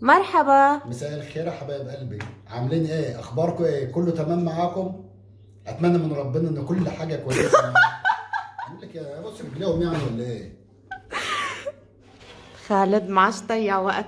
مرحبا مساء الخير يا حبايب قلبي عاملين ايه اخباركم ايه كله تمام معاكم اتمنى من ربنا ان كل حاجه كويسه اقول لك يا بص رجليهم يعني ولا ايه خالد ما عادش ضيع وقت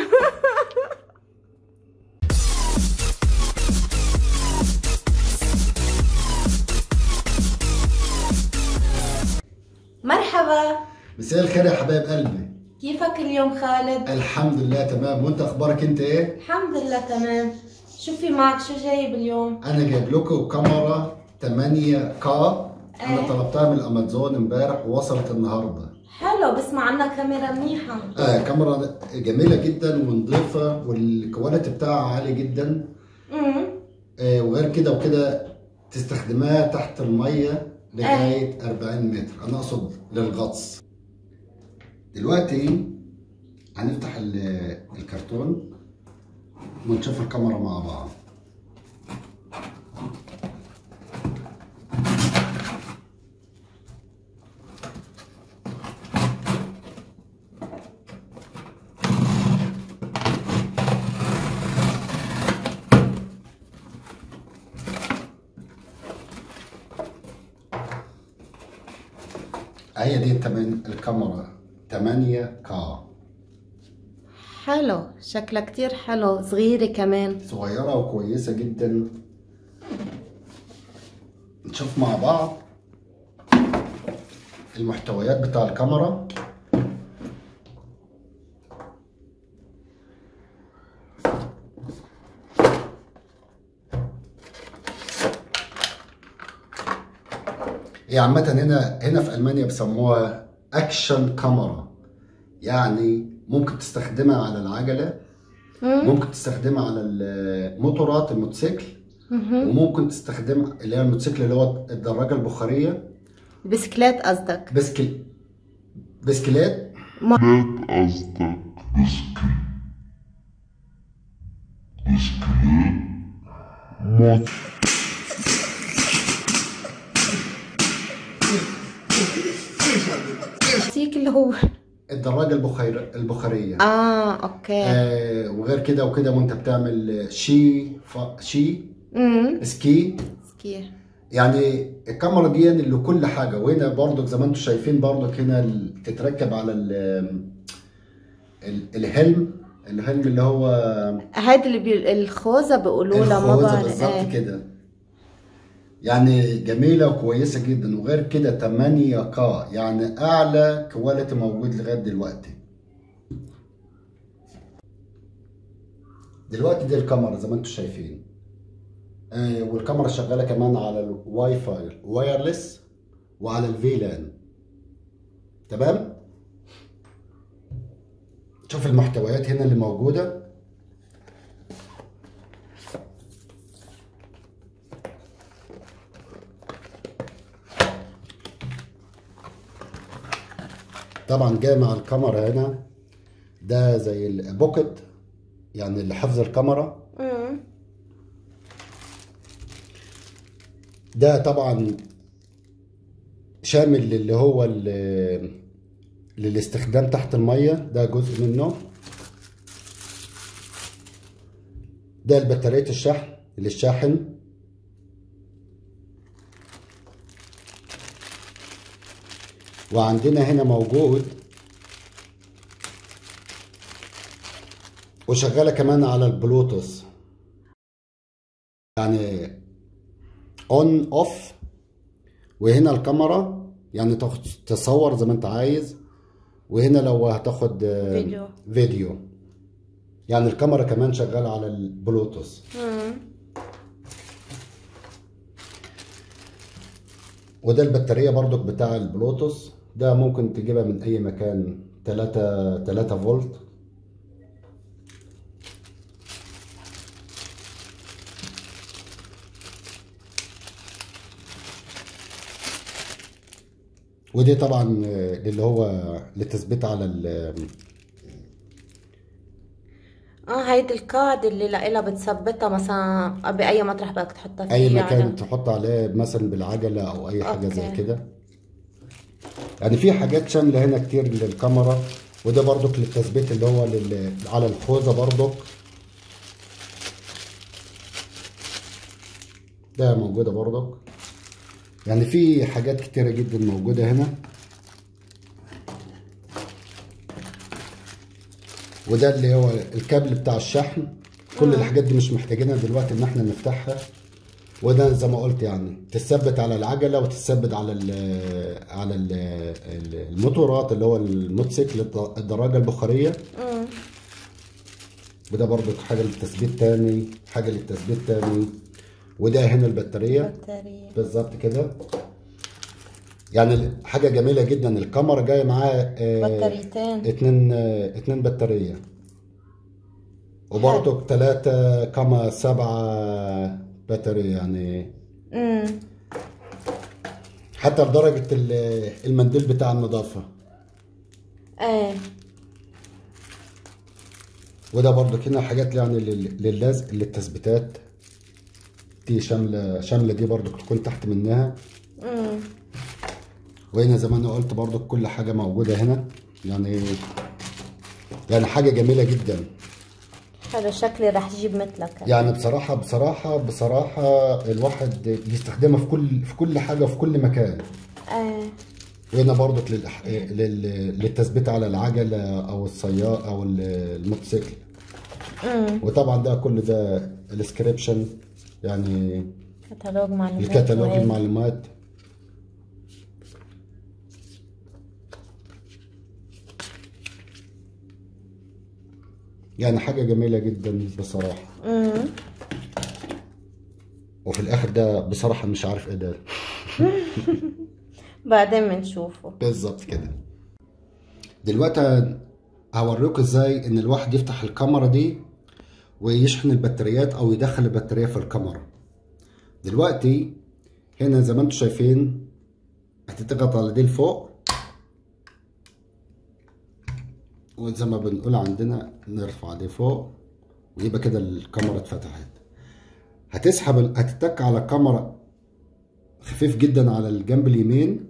مرحبا مساء الخير يا حبايب قلبي كيفك اليوم خالد؟ الحمد لله تمام وانت اخبارك انت ايه الحمد لله تمام شو في معك شو جايب اليوم؟ انا جايب لكم كاميرا 8 كا انا إيه. طلبتها من الامازون امبارح ووصلت النهارده حلو بسمع عنها كاميرا منيحة اه كاميرا جميله جدا ونظيفه والكواليتي بتاعها عالي جدا امم آه وغير كده وكده تستخدمها تحت الميه لغايه 40 متر انا اقصد للغطس دلوقتي هنفتح ال- الكرتون ونشوف الكاميرا مع بعض هي دي التمن... الكاميرا 8 كا حلو شكلها كتير حلو صغيرة كمان صغيرة وكويسة جدا نشوف مع بعض المحتويات بتاع الكاميرا هي عامة هنا هنا في ألمانيا بيسموها أكشن كاميرا يعني ممكن تستخدمها على العجلة ممكن تستخدمها على الموتورات الموتوسيكل وممكن تستخدمها اللي هي الموتوسيكل اللي هو الدراجة البخارية بسكليت قصدك بسكل بسكليت قصدك بسكي بسكليت موت تيك اللي هو الدراجة البخير البخارية اه اوكي آه وغير كده وكده وانت بتعمل شي ف... شي امم سكي سكي يعني الكاميرا دي يعني اللي كل حاجه وهنا برضك زي ما انتم شايفين برضك هنا ال- تتركب على ال ال- الهلم الهلم اللي هو هيدي اللي بي... الخوذة بيقولوا لها ما الخوذه بعرف بالظبط ايه كده يعني جميله وكويسه جدا وغير كده 8 كا يعني اعلى كواليتي موجود لغايه دلوقتي دلوقتي دي الكاميرا زي ما انتم شايفين آه والكاميرا شغاله كمان على الواي فاي وايرلس وعلى الفيلان تمام شوف المحتويات هنا اللي موجوده طبعا جاي مع الكاميرا هنا ده زي البوكت يعني لحفظ الكاميرا امم ده طبعا شامل اللي هو ال- للاستخدام تحت المية ده جزء منه ده البطارية الشحن للشاحن وعندنا هنا موجود وشغالة كمان على البلوتوث يعني اون اوف وهنا الكاميرا يعني تاخد تصور زي ما انت عايز وهنا لو هتاخد آه، فيديو. فيديو يعني الكاميرا كمان شغالة على البلوتوث امم وده البطارية برضك بتاع البلوتوث ده ممكن تجيبها من اي مكان 3 3 فولت ودي طبعا آه، اللي هو للتثبيت على ال- اه هيدي القاعدة اللي لإلها بتثبتها مثلا بأي مطرح بدك تحطها فيه اي يعني. مكان تحط عليه مثلا بالعجله او اي حاجه زي أوكي. كده يعني في حاجات شامله هنا كتير للكاميرا وده برضك للتثبيت اللي هو لل... على الخوذه برضك ده موجوده برضك يعني في حاجات كتيره جدا موجوده هنا وده اللي هو الكابل بتاع الشحن كل الحاجات دي مش محتاجينها دلوقتي ان احنا نفتحها وده زي ما قلت يعني تثبت على العجله وتثبت على ال على ال الموتورات اللي هو الموتوسيكل الد- الدراجه البخاريه امم وده برضو حاجه للتثبيت تاني حاجه للتثبيت تاني وده هنا البطاريه بطارية بالظبط كده يعني حاجه جميله جدا الكاميرا جايه معاه آه، بطاريتين اتنين آه، اتنين بطاريه وبرضو تلاتة كما سبعة بطارية يعني امم حتى لدرجة ال- المنديل بتاع النظافة ايه وده برضو هنا حاجات يعني لل- للزق للتثبيتات دي شاملة شاملة دي برضو تكون تحت منها امم وهنا زي ما انا قلت برضو كل حاجة موجودة هنا يعني يعني حاجة جميلة جدا حلو شكلي رح جيب مثلك يعني بصراحة بصراحة بصراحة الواحد يستخدمها في كل في كل حاجة وفي كل مكان ايه وهنا برضك للأح... لل... للتثبيت على العجلة أو السيارة أو ال- الموتوسيكل امم وطبعا ده كل ده السكريبشن يعني كتالوج معلومات الكتالوج وهيك. المعلومات يعني حاجة جميلة جدا بصراحة امم وفي الآخر ده بصراحة مش عارف إيه ده بعدين بنشوفه بالظبط كده دلوقتي هوريكم ازاي ان الواحد يفتح الكاميرا دي ويشحن البطاريات او يدخل البطارية في الكاميرا دلوقتي هنا زي ما انتم شايفين هتضغط على دي لفوق وزي ما بنقول عندنا نرفع دي فوق ويبقى كده الكاميرا اتفتحت هتسحب ال- هتتك على الكاميرا خفيف جدا على الجنب اليمين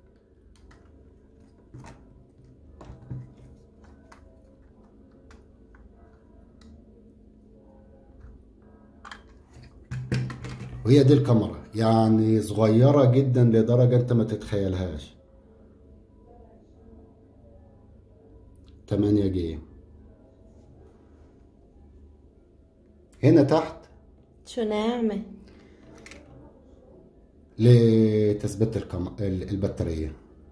وهي دي الكاميرا يعني صغيرة جدا لدرجة انت ما تتخيلهاش 8 جيجا هنا تحت شو ناعمة لتثبيت الكم... ال- البطارية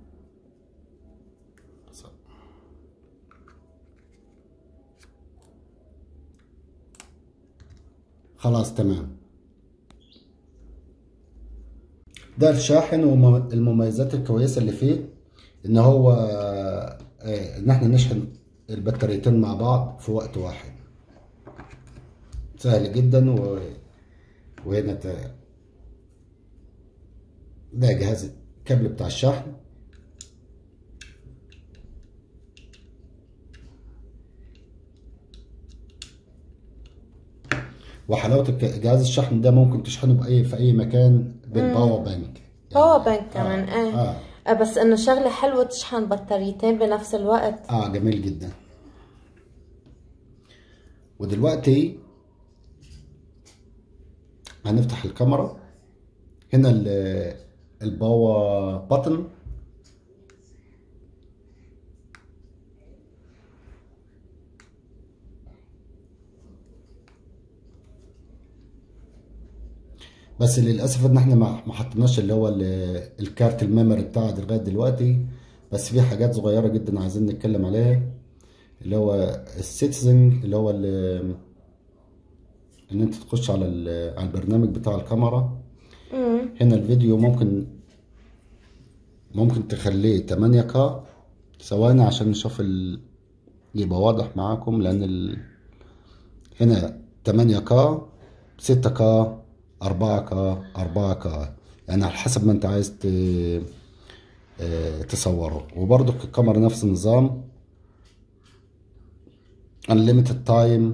خلاص تمام ده الشاحن والمميزات الكويسة اللي فيه ان هو آه، ان احنا نشحن البطاريتين مع بعض في وقت واحد سهل جدا و... وهنا ت... ده جهاز الكابل بتاع الشحن وحلاوة الك- جهاز الشحن ده ممكن تشحنه بأي في أي مكان بالباور بانك باور بانك كمان ايه آه. آه. بس انه شغلة حلوة تشحن بطاريتين بنفس الوقت اه جميل جدا ودلوقتي هنفتح الكاميرا هنا ال- الباور بutton بس للاسف ان احنا ما ما حطيناش اللي هو ال- الكارت الميموري بتاعه ده لغايه دلوقتي بس في حاجات صغيره جدا عايزين نتكلم عليها اللي هو السيتنج اللي هو ال- ان انت تخش على ال- على البرنامج بتاع الكاميرا امم هنا الفيديو ممكن ممكن تخليه 8K ثواني عشان نشوف ال... يبقى واضح معاكم لان ال... هنا 8K 6K 4K 4K يعني على حسب ما انت عايز ت... آه، تصوره وبرضك الكاميرا نفس النظام unlimited time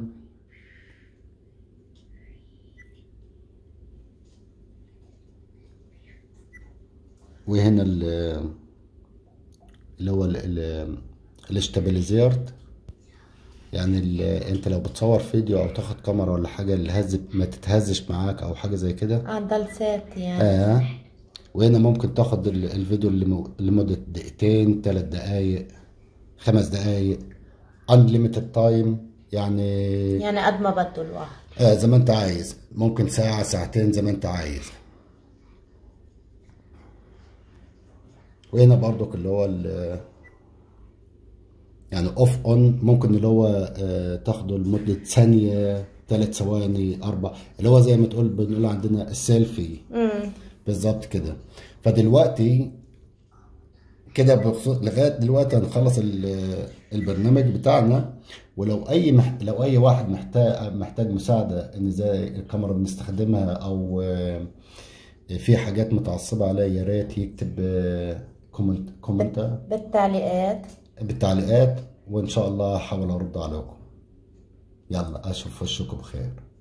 وهنا ال- اللي هو ال- ال- الاستابيليزيرد يعني ال- انت لو بتصور فيديو او تاخد كاميرا ولا حاجه الهز ما تتهزش معاك او حاجه زي كده اه ضل ثابت يعني اه وهنا ممكن تاخد ال- الفيديو لم- لمده دقيقتين ثلاث دقايق خمس دقايق unlimited تايم يعني يعني قد ما بده الواحد آه زي ما انت عايز ممكن ساعة ساعتين زي ما انت عايز وهنا برضك اللي هو ال- يعني اوف اون ممكن اللي هو آه، تاخده لمدة ثانية ثلاث ثواني اربع اللي هو زي ما تقول بنقول عندنا السيلفي امم بالظبط كده فدلوقتي كده بخصوص لغايه دلوقتي هنخلص ال- البرنامج بتاعنا ولو اي مح... لو اي واحد محتاج محتاج مساعده ان ازاي الكاميرا بنستخدمها او آه، في حاجات متعصبه عليها يا ريت يكتب آه، كومنت كومنت بالتعليقات بالتعليقات وان شاء الله هحاول ارد عليكم يلا اشوف وشكم بخير